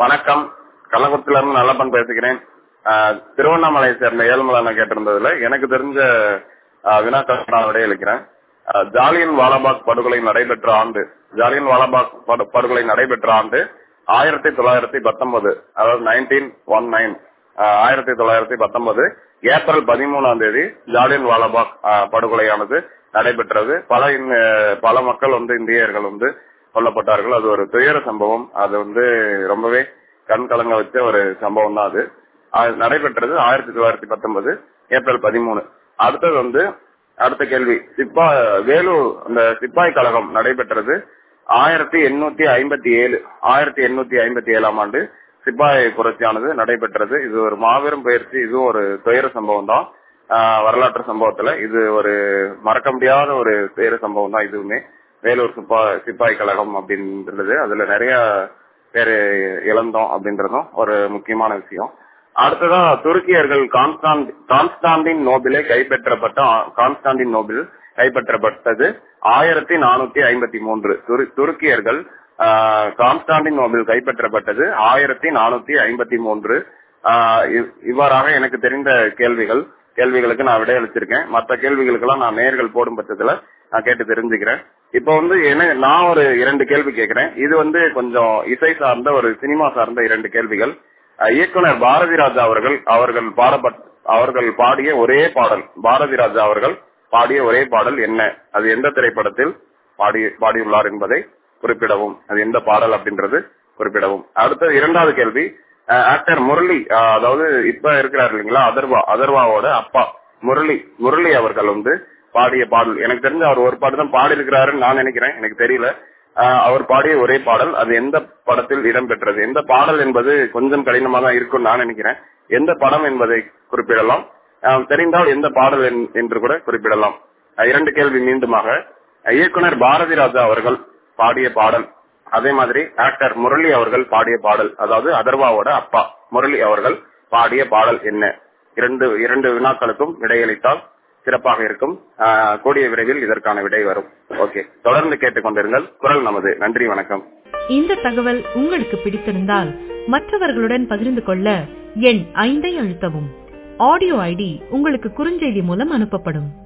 வணக்கம் கள்ளக்குறிச்சில இருந்து நல்லப்பன் பேசுகிறேன் ஆஹ் திருவண்ணாமலையை சேர்ந்த ஏழுமலை கேட்டிருந்ததுல எனக்கு தெரிஞ்ச ஆஹ் வினாக்கள் நான் விடையளிக்கிறேன் ஆஹ் ஜாலியன் வாலாபாக் படுகொலை நடைபெற்ற ஆண்டு ஜாலியன் வாலாபாக் படு- படுகொலை நடைபெற்ற ஆண்டு ஆயிரத்தி தொள்ளாயிரத்தி பத்தொன்பது அதாவது நைன்டீன் ஒன் நைன் ஆயிரத்தி தொள்ளாயிரத்தி பத்தொன்பது ஏப்ரல் பதிமூணாம் தேதி ஜாலியன் வாலாபாக் ஆஹ் படுகொலையானது நடைபெற்றது பல இந்த- பல மக்கள் வந்து இந்தியர்கள் வந்து கொல்லப்பட்டார்கள் அது ஒரு துயர சம்பவம் அது வந்து ரொம்பவே கண் கலங்க வச்ச ஒரு சம்பவம் தான் அது அது நடைபெற்றது ஆயிரத்தி தொள்ளாயிரத்தி பத்தொன்பது ஏப்ரல் பதிமூணு அடுத்தது வந்து அடுத்த கேள்வி சிப்பா வேலூர் அந்த சிப்பாய் கழகம் நடைபெற்றது ஆயிரத்தி எண்ணூத்தி ஐம்பத்தி ஏழு ஆயிரத்தி எண்ணூத்தி ஐம்பத்தி ஏழாம் ஆண்டு சிப்பாய் புரட்சியானது நடைபெற்றது இது ஒரு மாபெரும் பயிற்சி இதுவும் ஒரு துயர சம்பவம் தான் ஆஹ் வரலாற்று சம்பவத்துல இது ஒரு மறக்க முடியாத ஒரு துயர சம்பவம் தான் இதுவுமே வேலூர் சிப்பா சிப்பாய் கழகம் அப்படின்றது அதுல நிறைய பேர் இழந்தோம் அப்படின்றதும் ஒரு முக்கியமான விஷயம் அடுத்ததா துருக்கியர்கள் கான்ஸ்டான் கான்ஸ்டாண்டின் நோபிலை கைப்பற்றப்பட்ட ஆ- கான்ஸ்டாண்டின் நோபில் கைப்பற்றப்பட்டது ஆயிரத்தி நானூத்தி ஐம்பத்தி மூன்று துரு- துருக்கியர்கள் ஆஹ், கான்ஸ்டாண்டின் நோபில் கைப்பற்றப்பட்டது ஆயிரத்தி நானூத்தி ஐம்பத்தி மூன்று ஆஹ், இவ்- இவ்வாறாக எனக்கு தெரிந்த கேள்விகள் கேள்விகளுக்கு நான் விடையளிச்சிருக்கேன் மற்ற கேள்விகளுக்கெல்லாம் நான் நேர்கள் போடும் பட்சத்துல நான் கேட்டு தெரிஞ்சுக்கிறேன் இப்போ வந்து என்ன நான் ஒரு இரண்டு கேள்வி கேட்கிறேன் இது வந்து கொஞ்சம் இசை சார்ந்த ஒரு சினிமா சார்ந்த இரண்டு கேள்விகள் அஹ் இயக்குனர் பாரதி ராஜா அவர்கள் அவர்கள் பாடப்பட் அவர்கள் பாடிய ஒரே பாடல் பாரதி ராஜா அவர்கள் பாடிய ஒரே பாடல் என்ன அது எந்த திரைப்படத்தில் பாடி பாடியுள்ளார் என்பதை குறிப்பிடவும் அது எந்த பாடல் அப்படின்றது குறிப்பிடவும் அடுத்த இரண்டாவது கேள்வி ஆக்டர் முரளி அஹ், அதாவது இப்ப இருக்கிறார் இல்லைங்களா அதர்வா அதர்வாவோட அப்பா முரளி முரளி அவர்கள் வந்து பாடிய பாடல் எனக்கு தெரிஞ்ச அவர் ஒரு பாட்டு தான் பாடி இருக்கிறாருன்னு நான் நினைக்கிறேன் எனக்கு தெரியல ஆஹ் அவர் பாடிய ஒரே பாடல் அது எந்த படத்தில் இடம்பெற்றது எந்த பாடல் என்பது கொஞ்சம் கடினமா தான் இருக்கும் நான் நினைக்கிறேன் எந்த படம் என்பதை குறிப்பிடலாம் ஆஹ் தெரிந்தால் எந்த பாடல் என்- என்று கூட குறிப்பிடலாம் ஆஹ் இரண்டு கேள்வி மீண்டுமாக ஆஹ் இயக்குனர் பாரதி ராஜா அவர்கள் பாடிய பாடல் அதே மாதிரி ஆக்டர் முரளி அவர்கள் பாடிய பாடல் அதாவது அதர்வாவோட அப்பா முரளி அவர்கள் பாடிய பாடல் என்ன இரண்டு இரண்டு வினாக்களுக்கும் விடையளித்தால் சிறப்பாக இருக்கும் ஆஹ் கூடிய விரைவில் இதற்கான விடை வரும் ஓகே தொடர்ந்து கேட்டுக்கொண்டிருங்கள் குரல் நமது நன்றி வணக்கம் இந்த தகவல் உங்களுக்கு பிடித்திருந்தால் மற்றவர்களுடன் பகிர்ந்து கொள்ள எண் ஐந்தை அழுத்தவும் ஆடியோ ஐடி உங்களுக்கு குறுஞ்செய்தி மூலம் அனுப்பப்படும்